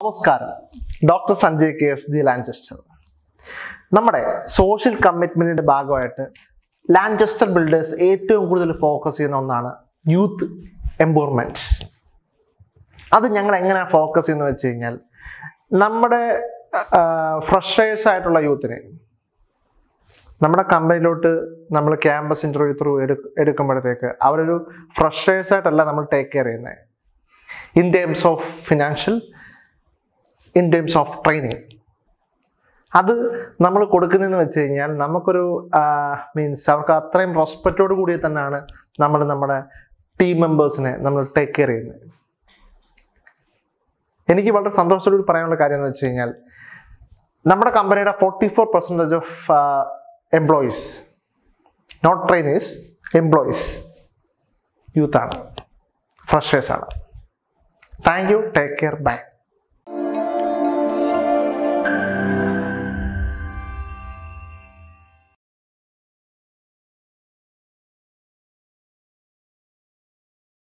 നമസ്കാരം doctor Sanjay K S G Lanchester നമ്മുടെ social കമ്മിറ്റ്മെന്റിന്റെ ഭാഗമായിട്ട് ലാൻചസ്റ്റർ ബിൽഡേഴ്സ് ഏറ്റവും കൂടുതൽ ഫോക്കസ് ചെയ്യുന്ന ഒന്നാണ് യൂത്ത് എംപവർമെന്റ് അത് ഞങ്ങൾ എങ്ങനെ ഫോക്കസ് ചെയ്യുന്നത് വെച്ച് കഴിഞ്ഞാൽ നമ്മുടെ ഫ്രഷേഴ്സ് ആയിട്ടുള്ള യൂത്തിനെ നമ്മുടെ കമ്പനിയിലോട്ട് നമ്മൾ ക്യാമ്പസ് ഇൻ്റർവ്യൂ ത്രൂ എടുക്കുമ്പോഴത്തേക്ക് അവരൊരു ഫ്രഷേഴ്സ് ആയിട്ടല്ല നമ്മൾ ടേക്ക് കെയർ ചെയ്യുന്നത് in terms of financial in terms of training അത് നമ്മൾ കൊടുക്കുന്നതെന്ന് വെച്ച് കഴിഞ്ഞാൽ നമുക്കൊരു മീൻസ് അവർക്ക് അത്രയും റെസ്പെക്റ്റോട് കൂടി തന്നെയാണ് നമ്മൾ നമ്മുടെ ടീം മെമ്പേഴ്സിനെ നമ്മൾ ടേക്ക് കെയർ ചെയ്യുന്നത് എനിക്ക് വളരെ സന്തോഷത്തോട് പറയാനുള്ള കാര്യം എന്ന് വെച്ച് കഴിഞ്ഞാൽ നമ്മുടെ കമ്പനിയുടെ forty four percentage of employees not trainers employees യൂത്താണ് ഫ്രഷേഴ്സാണ് thank you take care by